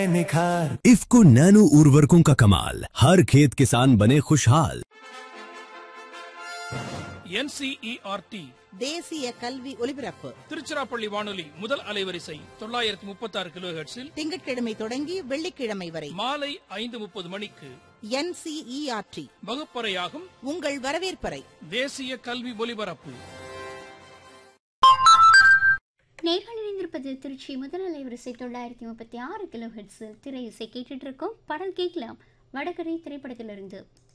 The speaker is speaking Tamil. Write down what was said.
आए निखार इफ्को नैनो उर्वरकों का कमाल हर खेत किसान बने खुशहाल என்சிஇஆர்டி தேசிய கல்வி ஒலிபரப்பு திருச்சிராப்பள்ளி வானொலி முதல் அலைவரிசை தொள்ளாயிரத்தி முப்பத்தி ஆறு கிலோ திங்கட்கிழமை தொடங்கி வெள்ளிக்கிழமை வரை மாலை ஐந்து முப்பது மணிக்கு என்சிஇஆர்டி வகுப்பறையாகும் உங்கள் வரவேற்பறை தேசிய கல்வி ஒலிபரப்பு நேர்கள் இணைந்திருப்பது திருச்சி முதல் அலைவரிசை தொள்ளாயிரத்தி முப்பத்தி ஆறு கிலோ ஹெட்ஸில் திரை இசை கேட்டுட்டு இருக்கோம் பாடல் கேட்கலாம் வடகரை திரைப்படத்திலிருந்து